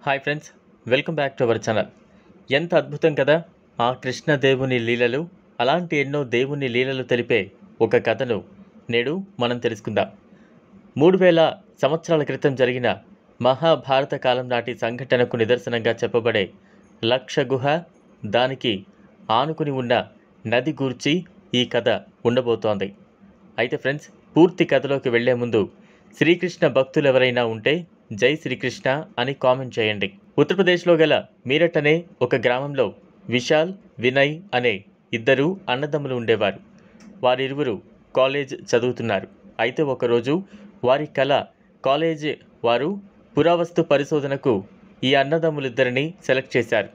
hi friends welcome back to our channel ఎంత అద్భుతం కదా ఆ కృష్ణదేవుని లీలలు అలాంటి ఎన్నో దేవుని లీలలు తెలిపే ఒక కథను నేడు మనం తెలుసుకుందాం మూడు వేల సంవత్సరాల క్రితం జరిగిన మహాభారత కాలం నాటి సంఘటనకు నిదర్శనంగా చెప్పబడే లక్ష గుహ దానికి ఆనుకుని ఉన్న నది గూర్చి ఈ కథ ఉండబోతోంది అయితే ఫ్రెండ్స్ పూర్తి కథలోకి వెళ్లే ముందు శ్రీకృష్ణ భక్తులు ఎవరైనా ఉంటే జై శ్రీకృష్ణ అని కామెంట్ చేయండి ఉత్తరప్రదేశ్లో గల మీరట్ అనే ఒక గ్రామంలో విశాల్ వినయ్ అనే ఇద్దరు అన్నదమ్ములు ఉండేవారు వారిరువురు కాలేజ్ చదువుతున్నారు అయితే ఒకరోజు వారి కళ కాలేజ్ వారు పురావస్తు పరిశోధనకు ఈ అన్నదమ్ములిద్దరిని సెలెక్ట్ చేశారు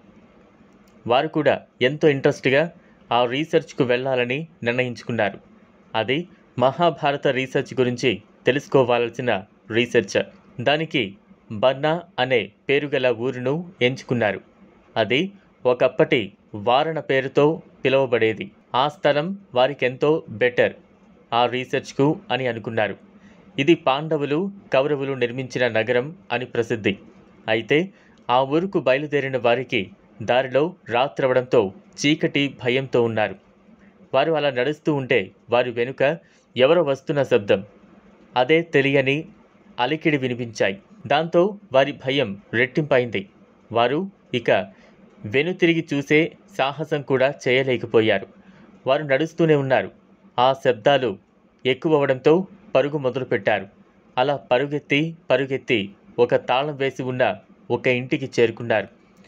వారు కూడా ఎంతో ఇంట్రెస్ట్గా ఆ రీసెర్చ్కు వెళ్ళాలని నిర్ణయించుకున్నారు అది మహాభారత రీసెర్చ్ గురించి తెలుసుకోవాల్సిన రీసెర్చ్ దానికి బన్నా అనే పేరు గల ఊరును ఎంచుకున్నారు అది ఒకప్పటి వారణ పేరుతో పిలువబడేది ఆ స్థలం వారికెంతో బెటర్ ఆ రీసెర్చ్కు అని అనుకున్నారు ఇది పాండవులు కౌరవులు నిర్మించిన నగరం అని ప్రసిద్ధి అయితే ఆ ఊరుకు బయలుదేరిన వారికి దారిలో రాత్రవడంతో చీకటి భయంతో ఉన్నారు వారు అలా నడుస్తూ ఉంటే వారి వెనుక ఎవరో వస్తున్న శబ్దం అదే తెలియని అలికిడి వినిపించాయి దాంతో వారి భయం రెట్టింపైంది వారు ఇక వెనుతిరిగి చూసే సాహసం కూడా చేయలేకపోయారు వారు నడుస్తూనే ఉన్నారు ఆ శబ్దాలు ఎక్కువవడంతో పరుగు మొదలుపెట్టారు అలా పరుగెత్తి పరుగెత్తి ఒక తాళం వేసి ఉన్న ఒక ఇంటికి చేరుకున్నారు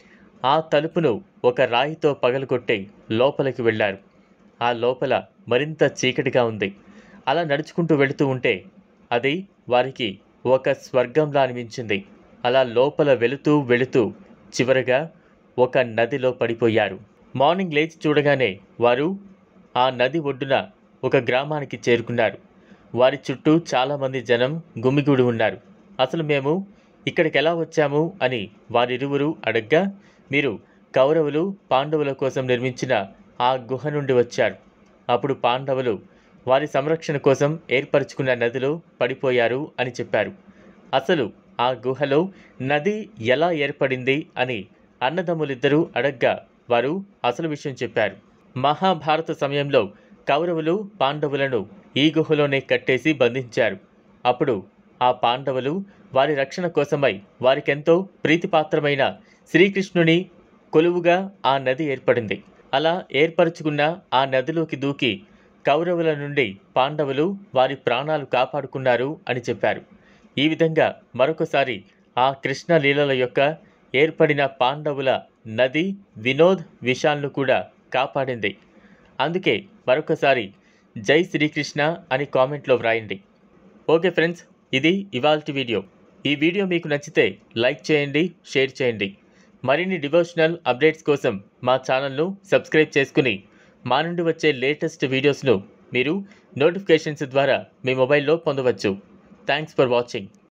ఆ తలుపును ఒక రాయితో పగలగొట్టి లోపలికి వెళ్ళారు ఆ లోపల మరింత చీకటిగా ఉంది అలా నడుచుకుంటూ వెళుతూ ఉంటే అది వారికి ఒక స్వర్గంలా అనిపించింది అలా లోపల వెళుతూ వెళుతూ చివరగా ఒక నదిలో పడిపోయారు మార్నింగ్ లేచి చూడగానే వారు ఆ నది ఒడ్డున ఒక గ్రామానికి చేరుకున్నారు వారి చుట్టూ చాలామంది జనం గుమిగూడి ఉన్నారు అసలు మేము ఇక్కడికి ఎలా వచ్చాము అని వారిరువురు అడగ్గా మీరు కౌరవులు పాండవుల కోసం నిర్మించిన ఆ గుహ నుండి వచ్చారు అప్పుడు పాండవులు వారి సంరక్షణ కోసం ఏర్పరచుకున్న నదిలో పడిపోయారు అని చెప్పారు అసలు ఆ గుహలో నది ఎలా ఏర్పడింది అని అన్నదమ్ములిద్దరూ అడగ్గా వారు అసలు విషయం చెప్పారు మహాభారత సమయంలో కౌరవులు పాండవులను ఈ గుహలోనే కట్టేసి బంధించారు అప్పుడు ఆ పాండవులు వారి రక్షణ కోసమై వారికెంతో ప్రీతిపాత్రమైన శ్రీకృష్ణుని కొలువుగా ఆ నది ఏర్పడింది అలా ఏర్పరచుకున్న ఆ నదిలోకి దూకి కౌరవుల నుండి పాండవులు వారి ప్రాణాలు కాపాడుకున్నారు అని చెప్పారు ఈ విధంగా మరొకసారి ఆ కృష్ణ లీలల యొక్క ఏర్పడిన పాండవుల నది వినోద్ విశాల్ను కూడా కాపాడింది అందుకే మరొకసారి జై శ్రీకృష్ణ అని కామెంట్లో వ్రాయండి ఓకే ఫ్రెండ్స్ ఇది ఇవాల్టి వీడియో ఈ వీడియో మీకు నచ్చితే లైక్ చేయండి షేర్ చేయండి మరిన్ని డివోషనల్ అప్డేట్స్ కోసం మా ఛానల్ను సబ్స్క్రైబ్ చేసుకుని మా నుండి వచ్చే లేటెస్ట్ వీడియోస్ను మీరు నోటిఫికేషన్స్ ద్వారా మీ మొబైల్లో పొందవచ్చు థ్యాంక్స్ ఫర్ వాచింగ్